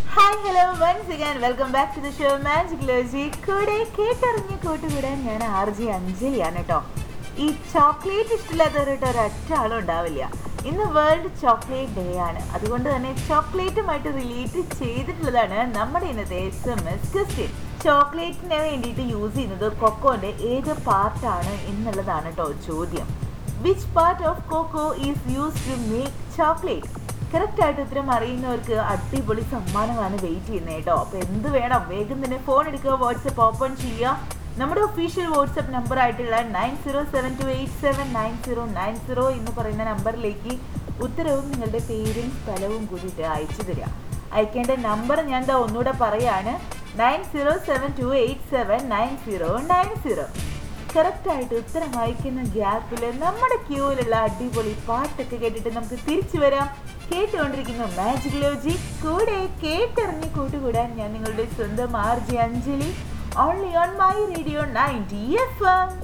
hi hello once again welcome back to the show magic logic കൂടെ കേട്ടറിഞ്ഞ് കൂട്ടുകൂടാൻ ഞാൻ ആർ ജി അഞ്ജലിയാണ് കേട്ടോ ഈ ചോക്ലേറ്റ് ഇഷ്ടമില്ലാത്തവരായിട്ട് ഒരൊറ്റ ആളും ഉണ്ടാവില്ല ഇന്ന് വേൾഡ് ചോക്ലേറ്റ് ഡേ ആണ് അതുകൊണ്ട് തന്നെ ചോക്ലേറ്റുമായിട്ട് റിലേറ്റ് ചെയ്തിട്ടുള്ളതാണ് നമ്മുടെ ഇന്നത്തെ എസ് എം എസ് ക്വസ്റ്റ്യൻ ചോക്ലേറ്റിന് വേണ്ടിയിട്ട് യൂസ് ചെയ്യുന്നത് കൊക്കോന്റെ ഏത് പാർട്ടാണ് എന്നുള്ളതാണ് കേട്ടോ ചോദ്യം which part of cocoa is use to make chocolate correct ആയിട്ട് ഉത്തരം അറിയുന്നവർക്ക് അടിപൊളി സമ്മാനങ്ങളാണ് വെയിറ്റ് ചെയ്യുന്നത് കേട്ടോ അപ്പോൾ എന്ത് വേണം വേഗം തന്നെ ഫോൺ എടുക്കുക വാട്സപ്പ് ഓപ്പൺ ചെയ്യുക നമ്മുടെ ഒഫീഷ്യൽ വാട്സപ്പ് നമ്പർ ആയിട്ടുള്ള nine zero seven two eight seven nine zero nine zero എന്ന് പറയുന്ന നമ്പറിലേക്ക് ഉത്തരവും നിങ്ങളുടെ പേരും സ്ഥലവും കൂടിയിട്ട് അയച്ചു തരിക അയക്കേണ്ട നമ്പർ ഞാൻ എന്താ ഒന്നുകൂടെ പറയാണ് nine zero seven two eight seven nine zero nine zero correct ആയിട്ട് ഉത്തരം അയക്കുന്ന ഗ്യാപ്പിൽ നമ്മുടെ ക്യൂവിലുള്ള അടിപൊളി പാട്ടൊക്കെ കേട്ടിട്ട് നമുക്ക് തിരിച്ചു വരാം കേട്ടുകൊണ്ടിരിക്കുന്ന മാജിക് ലോജി കൂടെ കേട്ടറിഞ്ഞ് കൂട്ടുകൂടാൻ ഞാൻ നിങ്ങളുടെ സ്വന്തം R J Anjali only on my radio ninety F M